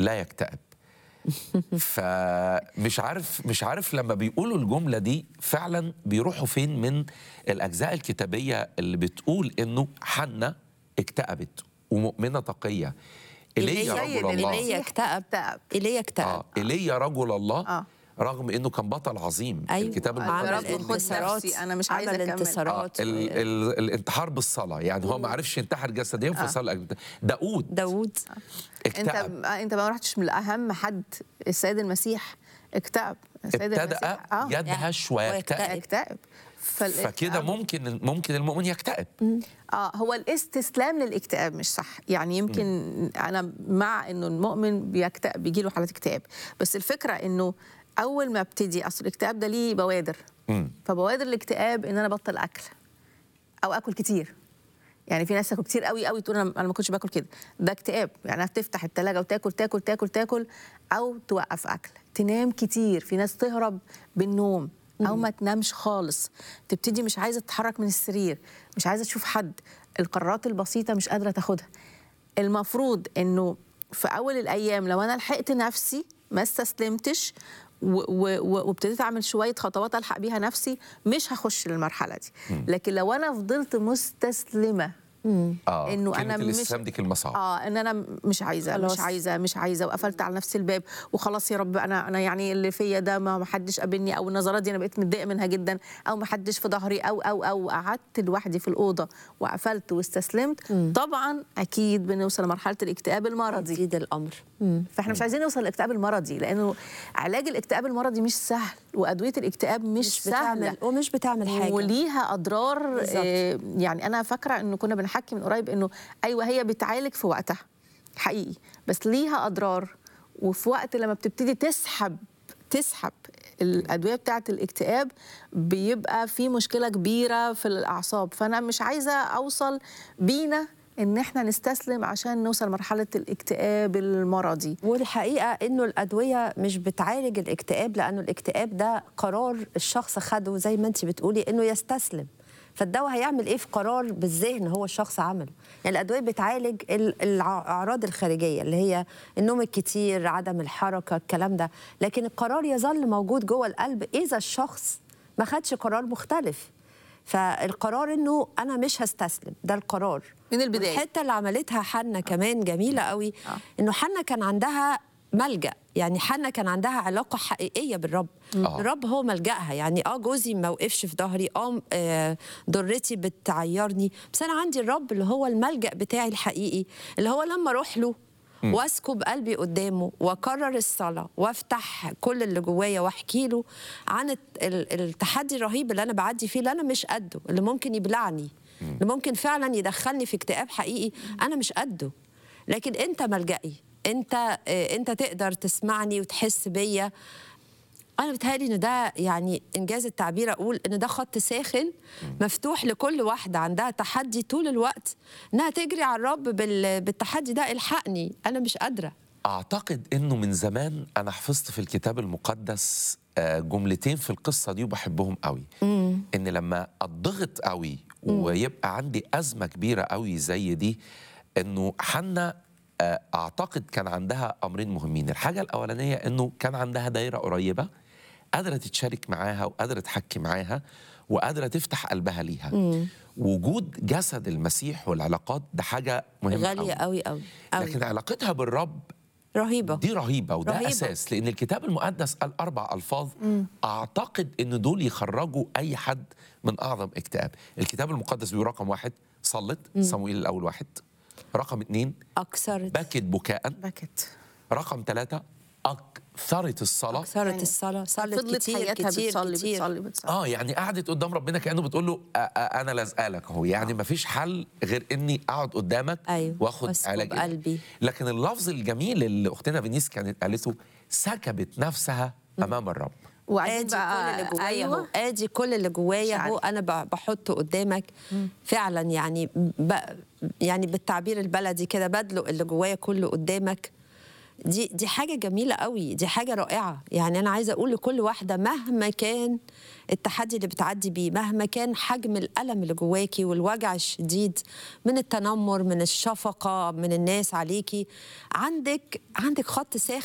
لا يكتئب فمش عارف مش عارف لما بيقولوا الجمله دي فعلا بيروحوا فين من الاجزاء الكتابيه اللي بتقول انه حنة اكتئبت ومؤمنه تقيه ايليا إيليا رجل الله إيليا اكتئب اكتئب. ايليا اكتئب اه ايليا رجل الله آه. رغم انه كان بطل عظيم أيوة. الكتاب عمل المقدس رب خد انتصارات نفسي، أنا مش عايزة عمل أكمل. آه انتصارات ال ال الانتحار بالصلاه يعني هو ما عرفش ينتحر جسديا فصلى داود داود انت اكتئب انت ما رحتش من اهم حد السيد المسيح اكتئب السيد ابتدأ المسيح اه يدهش ويكتئب ويكتئب. اكتئب فال- فكده آه. ممكن ممكن المؤمن يكتئب اه هو الاستسلام للاكتئاب مش صح يعني يمكن انا مع انه المؤمن بيكتئب بيجي له حالات اكتئاب بس الفكره انه اول ما ابتدي اصل الاكتئاب ده ليه بوادر مم. فبوادر الاكتئاب ان انا ابطل اكل او اكل كتير يعني في ناس تاكل كتير قوي قوي تقول انا أنا ما كنتش باكل كده ده اكتئاب يعني هتفتح التلاجة وتاكل تاكل تاكل تاكل او توقف اكل تنام كتير في ناس تهرب بالنوم او ما تنامش خالص تبتدي مش عايزه تتحرك من السرير مش عايزه تشوف حد القرارات البسيطه مش قادره تاخدها المفروض انه في اول الايام لو انا لحقت نفسي ما استسلمتش و- و- و- وابتديت اعمل شويه خطوات الحق بيها نفسي مش هخش للمرحله دي لكن لو انا فضلت مستسلمه اه إنه كلمة أنا مش- الاستسلام دي كلمه صعبه اه ان انا مش عايزه خلاص. مش عايزه مش عايزه وقفلت على نفسي الباب وخلاص يا رب انا انا يعني اللي فيا ده ما ما حدش قابلني او النظرات دي انا بقيت متضايقه منها جدا او ما حدش في ظهري او او او قعدت لوحدي في الاوضه وقفلت واستسلمت طبعا اكيد بنوصل لمرحله الاكتئاب المرضي يزيد الامر فاحنا مش عايزين نوصل للاكتئاب المرضي لانه علاج الاكتئاب المرضي مش سهل وادويه الاكتئاب مش, مش سهله بتعمل ومش بتعمل حاجه وليها اضرار بالظبط. آه، يعني انا فاكره انه كنا بنحكي من قريب انه ايوه هي بتعالج في وقتها حقيقي بس ليها اضرار وفي وقت لما بتبتدي تسحب تسحب الادويه بتاعه الاكتئاب بيبقى في مشكله كبيره في الاعصاب فانا مش عايزه اوصل بينا ان احنا نستسلم عشان نوصل لمرحله الاكتئاب المرضي والحقيقه انه الادويه مش بتعالج الاكتئاب لانه الاكتئاب ده قرار الشخص خده زي ما انت بتقولي انه يستسلم فالدواء هيعمل ايه في قرار بالذهن هو الشخص عمله يعني الادويه بتعالج ال- الاعراض الخارجيه اللي هي النوم الكتير عدم الحركه الكلام ده لكن القرار يظل موجود جوه القلب اذا الشخص ما خدش قرار مختلف فالقرار انه انا مش هستسلم ده القرار من البداية. والحته اللي عملتها حنا كمان جميله قوي انه حنا كان عندها ملجا يعني حنا كان عندها علاقه حقيقيه بالرب آه. الرب هو ملجاها يعني اه جوزي ما وقفش في ظهري اه آه، ضرتي بتعيرني بس انا عندي الرب اللي هو الملجا بتاعي الحقيقي اللي هو لما اروح له واسكب قلبي قدامه واكرر الصلاه وافتح كل اللي جوايا واحكي له عن الت- ال- التحدي الرهيب اللي انا بعدي فيه اللي انا مش قده اللي ممكن يبلعني اللي ممكن فعلا يدخلني في اكتئاب حقيقي انا مش قده لكن انت ملجئي انت آه، انت تقدر تسمعني وتحس بيا انا بتهيألي ان ده يعني انجاز التعبير اقول ان ده خط ساخن مفتوح لكل واحده عندها تحدي طول الوقت انها تجري على الرب بال- بالتحدي ده الحقني انا مش قادره اعتقد انه من زمان انا حفظت في الكتاب المقدس آه، جملتين في القصه دي وبحبهم قوي ان لما اضغط قوي ويبقى عندي ازمه كبيره قوي زي دي انه حنا آه، اعتقد كان عندها امرين مهمين الحاجه الاولانيه انه كان عندها دايره قريبه قادره تتشارك معاها وقادره تحكي معاها وقادره تفتح قلبها ليها وجود جسد المسيح والعلاقات ده حاجه مهمه غاليه قوي قوي قوي لكن علاقتها بالرب رهيبه دي رهيبة وده رهيبة. رهيبة. أساس لأن الكتاب المقدس قال أربع ألفاظ أعتقد إن دول يخرجوا أي حد من أعظم اكتئاب الكتاب المقدس بيقول رقم واحد صلت صموئيل الأول واحد رقم اتنين اكثرت بكت بكاء بكت رقم ثلاثة أكثرت الصلاة اكثرت يعني الصلاه صلت فضلت كتير حياتها كتير بتصلي كتير بتصلي بتصلي اه يعني قعدت قدام ربنا كانه بتقول له آه آه انا لازقالك اهو يعني ما فيش حل غير اني اقعد قدامك أيوة، واخد وأسكب علاج قلبي. لكن اللفظ الجميل اللي اختنا فينيس كانت قالته سكبت نفسها امام الرب وعايزين ادي كل اللي بقى جوايا اهو ايوه ادي كل اللي جوايا اهو شعري. انا ب- بحطه قدامك فعلا يعني ب... يعني بالتعبير البلدي كده بدلق اللي جوايا كله قدامك دي دي حاجه جميله قوي دي حاجه رائعه يعني انا عايزه اقول لكل واحده مهما كان التحدي اللي بتعدي بيه مهما كان حجم الالم اللي جواكي والوجع الشديد من التنمر من الشفقه من الناس عليكي عندك عندك خط ساخن